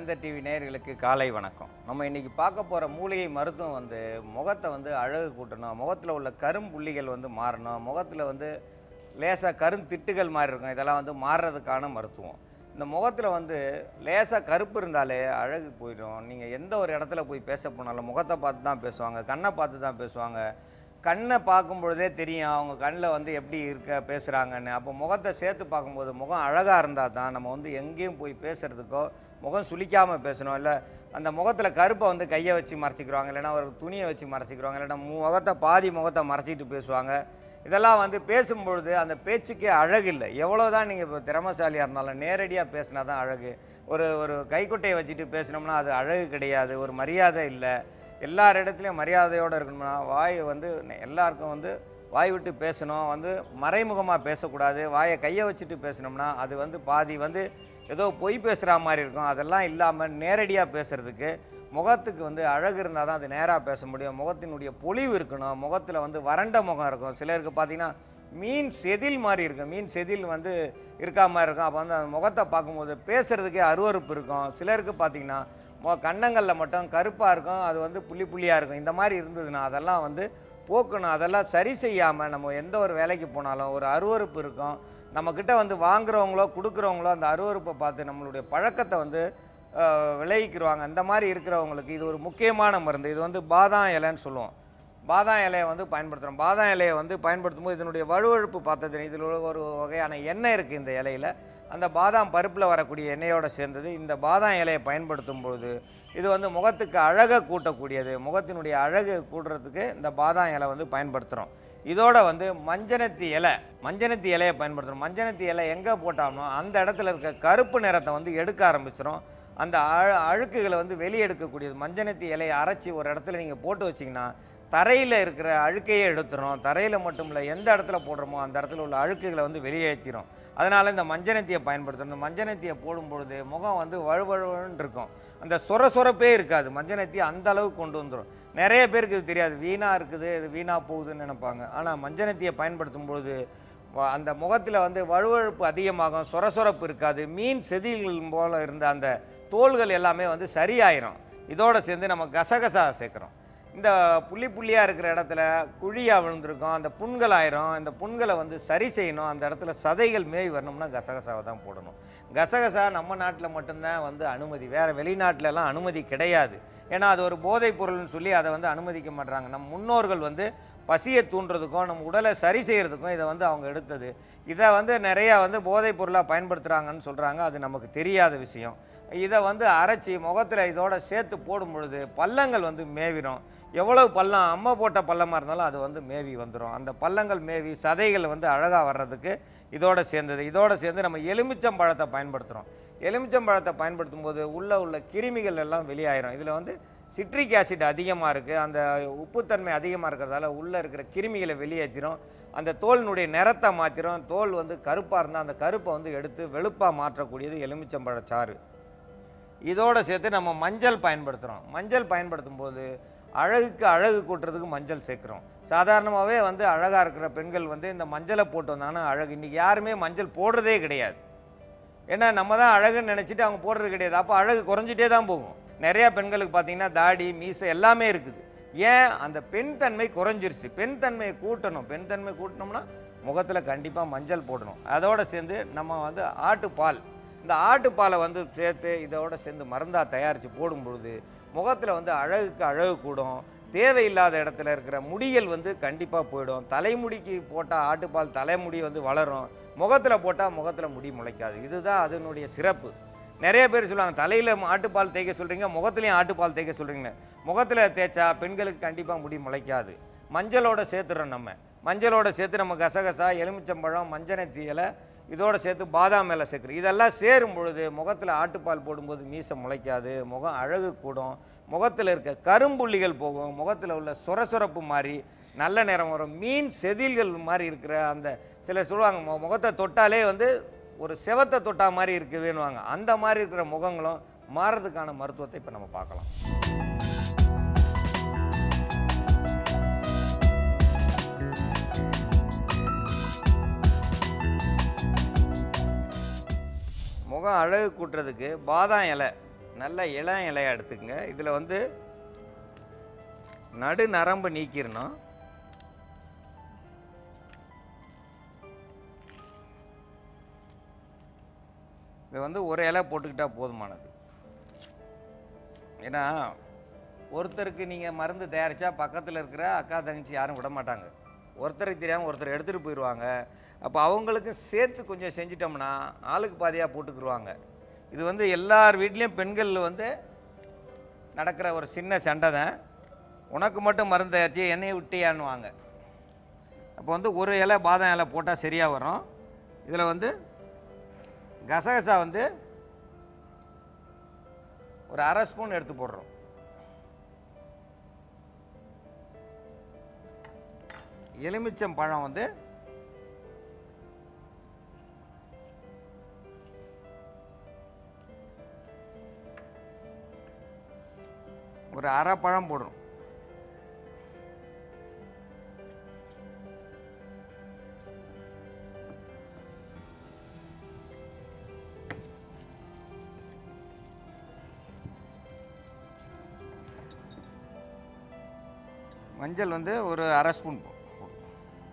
இளந்தர் TV நேயர்களுக்கு காலை வணக்கம் நம்ம இன்னைக்கு பார்க்க போகிற மூலிகை மருத்துவம் வந்து முகத்தை வந்து அழகு கூட்டணும் முகத்தில் உள்ள கரும்புள்ளிகள் வந்து மாறணும் முகத்தில் வந்து லேசாக கருந்திட்டுகள் மாதிரி இருக்கும் இதெல்லாம் வந்து மாறுறதுக்கான மருத்துவம் இந்த முகத்தில் வந்து லேசாக கருப்பு இருந்தாலே அழகு போயிடும் நீங்கள் எந்த ஒரு இடத்துல போய் பேச போனாலும் முகத்தை பார்த்து தான் பேசுவாங்க கண்ணை பார்த்து தான் பேசுவாங்க கண்ணை பார்க்கும் பொழுதே தெரியும் அவங்க கண்ணில் வந்து எப்படி இருக்க பேசுகிறாங்கன்னு அப்போ முகத்தை சேர்த்து பார்க்கும்போது முகம் அழகாக இருந்தால் தான் நம்ம வந்து எங்கேயும் போய் பேசுகிறதுக்கோ முகம் சுளிக்காமல் பேசணும் இல்லை அந்த முகத்தில் கருப்பை வந்து கையை வச்சு மறைச்சிக்கிறாங்க இல்லைன்னா ஒரு துணியை வச்சு மறைச்சிக்கிறாங்க இல்லைன்னா முகத்தை பாதி முகத்தை மறைச்சிட்டு பேசுவாங்க இதெல்லாம் வந்து பேசும்பொழுது அந்த பேச்சுக்கே அழகு இல்லை எவ்வளோ தான் நீங்கள் இப்போ திறமசாலியாக இருந்தாலும் நேரடியாக பேசினா தான் அழகு ஒரு ஒரு கைக்குட்டையை வச்சுட்டு பேசினோம்னா அது அழகு கிடையாது ஒரு மரியாதை இல்லை எல்லார் இடத்துலையும் மரியாதையோடு இருக்கணும்னா வாய் வந்து நெ- எல்லாருக்கும் வந்து வாய் விட்டு பேசணும் வந்து மறைமுகமாக பேசக்கூடாது வாயை கையை வச்சுட்டு பேசினோம்னா அது வந்து பாதி வந்து ஏதோ பொய் பேசுகிற மாதிரி இருக்கும் அதெல்லாம் இல்லாமல் நேரடியாக பேசுகிறதுக்கு முகத்துக்கு வந்து அழகு இருந்தால் தான் அது நேராக பேச முடியும் முகத்தினுடைய பொலிவு இருக்கணும் முகத்தில் வந்து வறண்ட முகம் இருக்கும் சிலருக்கு பார்த்தீங்கன்னா மீன் செதில் மாதிரி இருக்கும் மீன் செதில் வந்து இருக்கா மாதிரி இருக்கும் அப்போ வந்து அந்த முகத்தை பார்க்கும்போது பேசுகிறதுக்கே அருவருப்பு இருக்கும் சிலருக்கு பார்த்தீங்கன்னா மொ கன்னங்களில் மட்டும் கருப்பாக இருக்கும் அது வந்து புள்ளி புள்ளியாக இருக்கும் இந்த மாதிரி இருந்ததுன்னா அதெல்லாம் வந்து போக்கணும் அதெல்லாம் சரி செய்யாமல் நம்ம எந்த ஒரு வேலைக்கு போனாலும் ஒரு அருவருப்பு இருக்கும் நம்மக்கிட்ட வந்து வாங்குறவங்களோ கொடுக்குறவங்களோ அந்த அருவருப்பை பார்த்து நம்மளுடைய பழக்கத்தை வந்து அஹ், விளைவிக்கிறவாங்க அந்த மாதிரி இருக்கிறவங்களுக்கு இது ஒரு முக்கியமான மருந்து இது வந்து பாதாம் இலைன்னு சொல்லுவோம் பாதாம் இலையை வந்து பயன்படுத்துகிறோம் பாதாம் இலையை வந்து பயன்படுத்தும் போது இதனுடைய வழுவழுப்பு பார்த்தது இதில் ஒரு வகையான எண்ணெய் இருக்குது இந்த இலையில் அந்த பாதாம் பருப்பில் வரக்கூடிய எண்ணெயோடு சேர்ந்தது இந்த பாதாம் இலையை பயன்படுத்தும் பொழுது இது வந்து முகத்துக்கு அழகை கூட்டக்கூடியது முகத்தினுடைய அழகு கூட்டுறதுக்கு இந்த பாதாம் இலை வந்து பயன்படுத்துகிறோம் இதோட வந்து மஞ்சனத்தி இலை மஞ்சனத்தி இலையை பயன்படுத்துகிறோம் மஞ்சனத்தி இலை எங்கே போட்டோம்னோ அந்த இடத்துல இருக்க கருப்பு நிறத்தை வந்து எடுக்க ஆரம்பிச்சிடும் அந்த அழ அழுக்குகளை வந்து வெளியே எடுக்கக்கூடியது மஞ்சனத்தி இலையை அரைச்சி ஒரு இடத்துல நீங்கள் போட்டு வச்சிங்கன்னா தரையில் இருக்கிற அழுக்கையே எடுத்துரும் தரையில் மட்டும் இல்லை எந்த இடத்துல போடுறோமோ அந்த இடத்துல உள்ள அழுக்குகளை வந்து வெளியேற்றிடும் அதனால் இந்த மஞ்சனத்தியை பயன்படுத்தணும் இந்த மஞ்சனத்தியை போடும் பொழுது முகம் வந்து வழுவழுன்னு இருக்கும் அந்த சொர சொரப்பே இருக்காது மஞ்சனத்தி அந்த அளவுக்கு கொண்டு வந்துடும் நிறைய பேருக்கு இது தெரியாது வீணாக இருக்குது இது வீணாக போகுதுன்னு நினைப்பாங்க ஆனால் மஞ்சனத்தியை பயன்படுத்தும் பொழுது வ- அந்த முகத்தில் வந்து வழுவழுப்பு அதிகமாகும் சொரசொரப்பு இருக்காது மீன் செதில்கள் போல இருந்த அந்த தோள்கள் எல்லாமே வந்து சரியாயிரும் இதோட சேர்ந்து நம்ம கசகசா சேர்க்குறோம் இந்த புள்ளி புள்ளியாக இருக்கிற இடத்துல குழியாக விழுந்திருக்கும் அந்த புண்கள் ஆயிரும் இந்த புண்களை வந்து சரி செய்யணும் அந்த இடத்துல சதைகள் மேய் வரணும்னா கசகசாவை தான் போடணும் கசகசா நம்ம நாட்டில் மட்டும்தான் வந்து அனுமதி வேறு வெளிநாட்டிலலாம் அனுமதி கிடையாது ஏன்னா அது ஒரு போதைப் பொருள்னு சொல்லி அதை வந்து அனுமதிக்க மாட்றாங்க நம் முன்னோர்கள் வந்து பசியை தூண்டுறதுக்கும் நம்ம உடலை சரி செய்கிறதுக்கும் இதை வந்து அவங்க எடுத்தது இதை வந்து நிறையா வந்து போதைப் பொருளாக பயன்படுத்துகிறாங்கன்னு சொல்கிறாங்க அது நமக்கு தெரியாத விஷயம் இதை வந்து அரைச்சி முகத்தில் இதோட சேர்த்து போடும் பொழுது பள்ளங்கள் வந்து மேவிடும் எவ்வளவு பள்ளம் அம்மா போட்ட பள்ளமாக இருந்தாலும் அது வந்து மேவி வந்துடும் அந்த பள்ளங்கள் மேவி சதைகள் வந்து அழகாக வர்றதுக்கு இதோட சேர்ந்தது இதோட சேர்ந்து நம்ம எலுமிச்சம்பழத்தை பயன்படுத்துகிறோம் எலுமிச்சம்பழத்தை பயன்படுத்தும் போது உள்ளே உள்ள கிருமிகள் எல்லாம் வெளியாயிரும் இதில் வந்து சிட்ரிக் ஆசிட் அதிகமாக இருக்குது அந்த உப்புத்தன்மை அதிகமாக இருக்கிறதால உள்ளே இருக்கிற கிருமிகளை வெளியேற்றிரும் அந்த தோலினுடைய நிறத்தை மாற்றிரும் தோல் வந்து கருப்பாக இருந்தால் அந்த கருப்பை வந்து எடுத்து வெளுப்பாக மாற்றக்கூடியது எலுமிச்சம்பழச்சாறு இதோட சேர்த்து நம்ம மஞ்சள் பயன்படுத்துகிறோம் மஞ்சள் பயன்படுத்தும் போது அழகுக்கு அழகு கூட்டுறதுக்கு மஞ்சள் சேர்க்குறோம் சாதாரணமாகவே வந்து அழகாக இருக்கிற பெண்கள் வந்து இந்த மஞ்சளை போட்டு வந்தாங்கன்னா அழகு இன்றைக்கி யாருமே மஞ்சள் போடுறதே கிடையாது ஏன்னா நம்ம தான் அழகுன்னு நினச்சிட்டு அவங்க போடுறது கிடையாது அப்போ அழகு குறைஞ்சிட்டே தான் போகும் நிறையா பெண்களுக்கு பார்த்தீங்கன்னா தாடி மீசை எல்லாமே இருக்குது ஏன் அந்த பெண் தன்மை குறைஞ்சிருச்சு பெண் தன்மையை கூட்டணும் பெண் தன்மை கூட்டினோம்னா முகத்தில் கண்டிப்பாக மஞ்சள் போடணும் அதோட சேர்ந்து நம்ம வந்து ஆட்டுப்பால் இந்த ஆட்டுப்பாலை வந்து சேர்த்து இதோட சேர்ந்து மருந்தாக தயாரித்து போடும் பொழுது முகத்தில் வந்து அழகுக்கு அழகு கூடும் தேவையில்லாத இடத்துல இருக்கிற முடிகள் வந்து கண்டிப்பாக போயிடும் தலைமுடிக்கு போட்டால் ஆட்டுப்பால் தலைமுடி வந்து வளரும் முகத்தில் போட்டால் முகத்தில் முடி முளைக்காது இதுதான் அதனுடைய சிறப்பு நிறைய பேர் சொல்லுவாங்க தலையில் ஆட்டுப்பால் தேய்க்க சொல்கிறீங்க முகத்துலையும் ஆட்டுப்பால் தேய்க்க சொல்கிறீங்க முகத்தில் தேய்ச்சா பெண்களுக்கு கண்டிப்பாக முடி முளைக்காது மஞ்சளோட சேர்த்துறோம் நம்ம மஞ்சளோட சேர்த்து நம்ம கசகசா எலுமிச்சம்பழம் மஞ்சனத்தி இலை இதோட சேர்த்து பாதாம் மேலே சேர்க்குறோம் இதெல்லாம் சேரும் பொழுது முகத்தில் ஆட்டுப்பால் போடும்போது மீசை முளைக்காது முகம் அழகு கூடும் முகத்தில் இருக்க கரும்புள்ளிகள் போகும் முகத்தில் உள்ள சொரசொரப்பு மாதிரி நல்ல நிறம் வரும் மீன் செதில்கள் மாதிரி இருக்கிற அந்த சிலர் சொல்லுவாங்க மு- முகத்தை தொட்டாலே வந்து ஒரு செவத்தை தொட்டா மாதிரி இருக்குதுன்னுவாங்க அந்த மாதிரி இருக்கிற முகங்களும் மாறதுக்கான மருத்துவத்தை இப்போ நம்ம பார்க்கலாம் முகம் அழகு கூட்டுறதுக்கு பாதாம் இலை நல்ல இளம் இலையா எடுத்துக்கங்க இதில் வந்து நடு நரம்பு நீக்கிடணும் இது வந்து ஒரு இலை போட்டுக்கிட்டா போதுமானது ஏன்னா ஒருத்தருக்கு நீங்கள் மருந்து தயாரித்தா பக்கத்தில் இருக்கிற அக்கா தங்கச்சி யாரும் விட மாட்டாங்க ஒருத்தருக்கு தெரியாமல் ஒருத்தர் எடுத்துகிட்டு போயிடுவாங்க அப்போ அவங்களுக்கு சேர்த்து கொஞ்சம் செஞ்சிட்டோம்னா ஆளுக்கு பாதியாக போட்டுக்கிருவாங்க இது வந்து எல்லார் வீட்லேயும் பெண்கள் வந்து நடக்கிற ஒரு சின்ன சண்டை தான் உனக்கு மட்டும் மருந்து தயாரிச்சு என்னையை விட்டியான்னுவாங்க அப்போ வந்து ஒரு இலை பாதாம் இலை போட்டால் சரியாக வரும் இதில் வந்து கசகசா வந்து ஒரு அரை ஸ்பூன் எடுத்து போடுறோம் எலுமிச்சம் பழம் வந்து ஒரு அரை பழம் போடுறோம் மஞ்சள் வந்து ஒரு அரை ஸ்பூன் போ- போடுறோம்.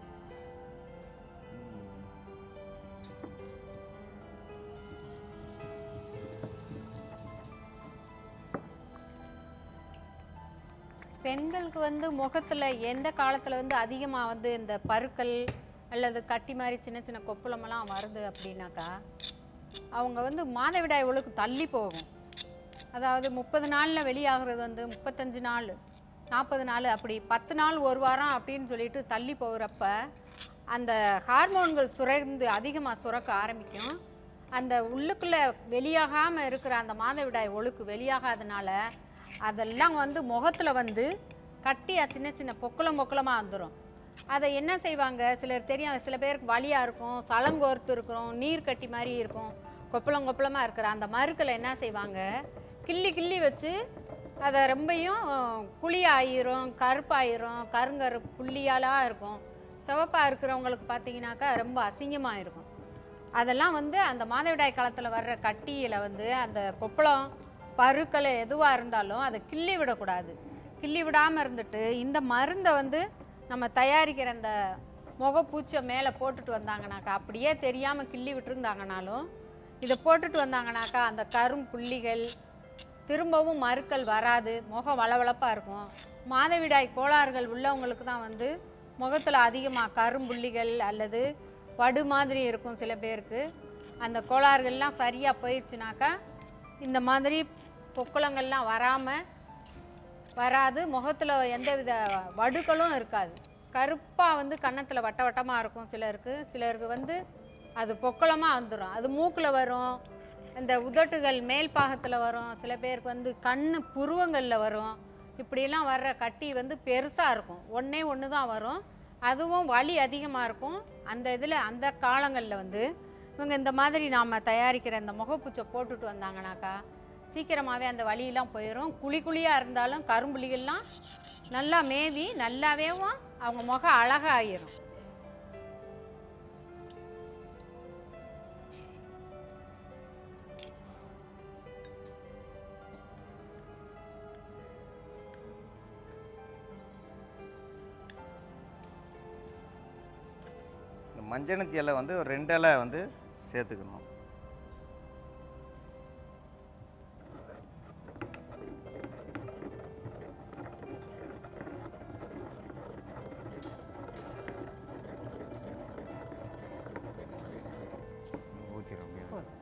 பெண்களுக்கு வந்து முகத்துல எந்த காலத்துல வந்து அதிகமா வந்து இந்த பருக்கள் அல்லது கட்டி மாதிரி சின்ன சின்ன கொப்புளமெல்லாம் வருது அப்படின்னாக்கா அவங்க வந்து மாதவிடாய் ஒழுக்கு தள்ளி போகும் அதாவது முப்பது நாளில் வெளியாகிறது வந்து முப்பத்தஞ்சு நாள் நாற்பது நாள் அப்படி பத்து நாள் ஒரு வாரம் அப்படின்னு சொல்லிட்டு தள்ளி போகிறப்ப அந்த ஹார்மோன்கள் சுரந்து அதிகமாக சுரக்க ஆரம்பிக்கும் அந்த உள்ளுக்குள்ளே வெளியாகாமல் இருக்கிற அந்த மாதவிடாய் ஒழுக்கு வெளியாகாதனால அதெல்லாம் வந்து முகத்தில் வந்து கட்டியாக சின்ன சின்ன பொக்குளம் பொக்குளமாக வந்துடும் அதை என்ன செய்வாங்க சிலர் தெரியும் சில பேருக்கு வலியாக இருக்கும் சலங்கோர்த்து இருக்கும் நீர் கட்டி மாதிரி இருக்கும் கொப்பளம் கொப்பளமாக இருக்கிற அந்த மருக்களை என்ன செய்வாங்க கிள்ளி கிள்ளி வச்சு அதை ரொம்பையும் குழியாயிரும் கருப்பாயிரும் கருங்கரு புள்ளியாலாக இருக்கும் சிவப்பாக இருக்கிறவங்களுக்கு பார்த்தீங்கன்னாக்கா ரொம்ப அசிங்கமாக இருக்கும் அதெல்லாம் வந்து அந்த மாதவிடாய் காலத்தில் வர்ற கட்டியில் வந்து அந்த கொப்பளம் பருக்கள் எதுவாக இருந்தாலும் அதை கிள்ளி விடக்கூடாது கிள்ளி விடாமல் இருந்துட்டு இந்த மருந்தை வந்து நம்ம தயாரிக்கிற அந்த முகப்பூச்சை மேலே போட்டுட்டு வந்தாங்கனாக்கா அப்படியே தெரியாமல் கிள்ளி விட்டுருந்தாங்கனாலும் இதை போட்டுட்டு வந்தாங்கனாக்கா அந்த கரும் புள்ளிகள் திரும்பவும் மருக்கள் வராது முகம் வளவளப்பாக இருக்கும் மாதவிடாய் கோளாறுகள் உள்ளவங்களுக்கு தான் வந்து முகத்தில் அதிகமாக கரும்புள்ளிகள் அல்லது வடு மாதிரி இருக்கும் சில பேருக்கு அந்த கோளாறுகள்லாம் சரியாக போயிடுச்சுனாக்கா இந்த மாதிரி பொக்குளங்கள்லாம் வராமல் வராது முகத்தில் எந்தவித வடுக்களும் இருக்காது கருப்பாக வந்து கன்னத்தில் வட்ட வட்டமாக இருக்கும் சிலருக்கு சிலருக்கு வந்து அது பொக்குளமாக வந்துடும் அது மூக்கில் வரும் இந்த உதட்டுகள் மேல் பாகத்தில் வரும் சில பேருக்கு வந்து கண்ணு புருவங்களில் வரும் இப்படியெல்லாம் வர்ற கட்டி வந்து பெருசாக இருக்கும் ஒன்றே ஒன்று தான் வரும் அதுவும் வலி அதிகமாக இருக்கும் அந்த இதில் அந்த காலங்களில் வந்து இவங்க இந்த மாதிரி நாம் தயாரிக்கிற இந்த முகப்பூச்சை போட்டுட்டு வந்தாங்கனாக்கா சீக்கிரமாகவே அந்த வலியெல்லாம் போயிடும் குழி குழியாக இருந்தாலும் கரும்புலிகள்லாம் நல்லா மேவி நல்லாவேவும் அவங்க முகம் அழகாயிரும் இந்த மஞ்சனத்தி இலை வந்து ஒரு ரெண்டு இலை வந்து சேர்த்துக்கணும் ஊற்றிடும்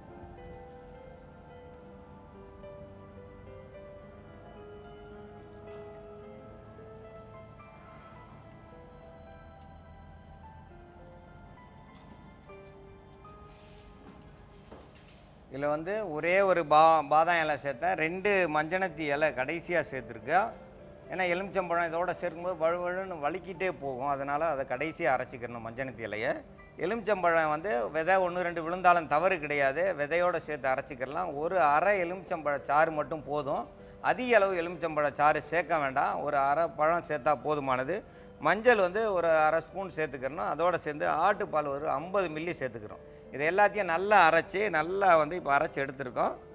இதில் வந்து ஒரே ஒரு பா பாதாம் இலை சேர்த்தேன் ரெண்டு மஞ்சனத்தி இலை கடைசியாக சேர்த்துருக்கேன் ஏன்னா எலுமிச்சம்பழம் இதோட சேர்க்கும்போது வழுவழுன்னு வலிக்கிட்டே போகும் அதனால் அதை கடைசியாக அரைச்சிக்கிறணும் மஞ்சனத்தி இலையை எலுமிச்சம்பழம் வந்து விதை ஒன்று ரெண்டு விழுந்தாலும் தவறு கிடையாது விதையோடு சேர்த்து அரைச்சிக்கிறலாம் ஒரு அரை எலுமிச்சம்பழ சாறு மட்டும் போதும் அதிக அளவு எலுமிச்சம்பழ சாறு சேர்க்க வேண்டாம் ஒரு அரை பழம் சேர்த்தா போதுமானது மஞ்சள் வந்து ஒரு அரை ஸ்பூன் சேர்த்துக்கிறணும் அதோட சேர்ந்து ஆட்டுப்பால் ஒரு ஐம்பது மில்லி சேர்த்துக்கிறோம் இது எல்லாத்தையும் நல்லா அரைச்சி நல்லா வந்து இப்போ அரைச்சி எடுத்திருக்கோம்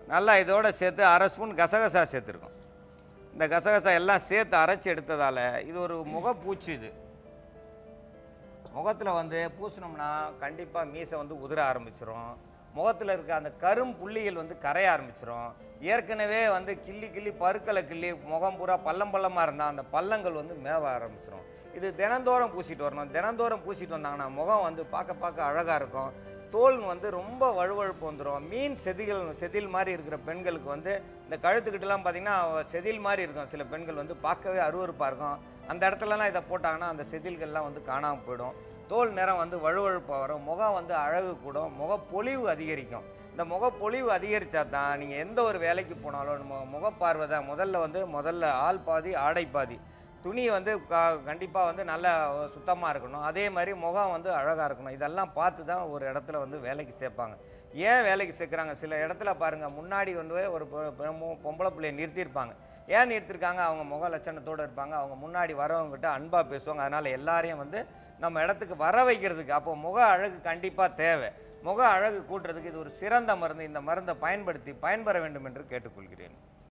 நல்லா இதோட சேர்த்து அரை ஸ்பூன் கசகசா சேர்த்துருக்கோம் இந்த கசகசா எல்லாம் சேர்த்து அரைச்சி எடுத்ததால் இது ஒரு முகப்பூச்சி இது முகத்தில் வந்து பூசினோம்னா கண்டிப்பாக மீசை வந்து உதிர ஆரம்பிச்சிரும் முகத்தில் இருக்க அந்த கரும் புள்ளிகள் வந்து கரைய ஆரம்பிச்சிரும் ஏற்கனவே வந்து கிள்ளி கிள்ளி பருக்களை கிள்ளி முகம் பூரா பள்ளம் பள்ளமாக இருந்தால் அந்த பள்ளங்கள் வந்து மேவ ஆரம்பிச்சிரும் இது தினந்தோறும் பூசிட்டு வரணும் தினந்தோறும் பூசிட்டு வந்தாங்கன்னா முகம் வந்து பார்க்க பார்க்க அழகாக இருக்கும் தோல் வந்து ரொம்ப வழுவழுப்பு வந்துடும் மீன் செதில் செதில் மாதிரி இருக்கிற பெண்களுக்கு வந்து இந்த கழுத்துக்கிட்டலாம் பார்த்தீங்கன்னா செதில் மாதிரி இருக்கும் சில பெண்கள் வந்து பார்க்கவே அருவருப்பாக இருக்கும் அந்த இடத்துலலாம் இதை போட்டாங்கன்னா அந்த செதில்கள்லாம் வந்து காணாமல் போயிடும் தோல் நிறம் வந்து வழுவழுப்பாக வரும் முகம் வந்து அழகு கூடும் முகப்பொலிவு அதிகரிக்கும் இந்த முகப்பொலிவு அதிகரித்தா தான் நீங்கள் எந்த ஒரு வேலைக்கு போனாலும் நம்ம முகப்பார்வை தான் முதல்ல வந்து முதல்ல ஆள் பாதி ஆடை பாதி துணி வந்து க கண்டிப்பாக வந்து நல்லா சுத்தமாக இருக்கணும் அதே மாதிரி முகம் வந்து அழகாக இருக்கணும் இதெல்லாம் பார்த்து தான் ஒரு இடத்துல வந்து வேலைக்கு சேர்ப்பாங்க ஏன் வேலைக்கு சேர்க்குறாங்க சில இடத்துல பாருங்கள் முன்னாடி கொண்டு போய் ஒரு பொ- பொ- பொம்பளை பிள்ளைய நிறுத்தியிருப்பாங்க ஏன் நிறுத்திருக்காங்க அவங்க முக லட்சணத்தோடு இருப்பாங்க அவங்க முன்னாடி வரவங்ககிட்ட அன்பாக பேசுவாங்க அதனால் எல்லாரையும் வந்து நம்ம இடத்துக்கு வர வைக்கிறதுக்கு அப்போ முக அழகு கண்டிப்பாக தேவை முக அழகு கூட்டுறதுக்கு இது ஒரு சிறந்த மருந்து இந்த மருந்தை பயன்படுத்தி பயன்பெற வேண்டும் என்று கேட்டுக்கொள்கிறேன்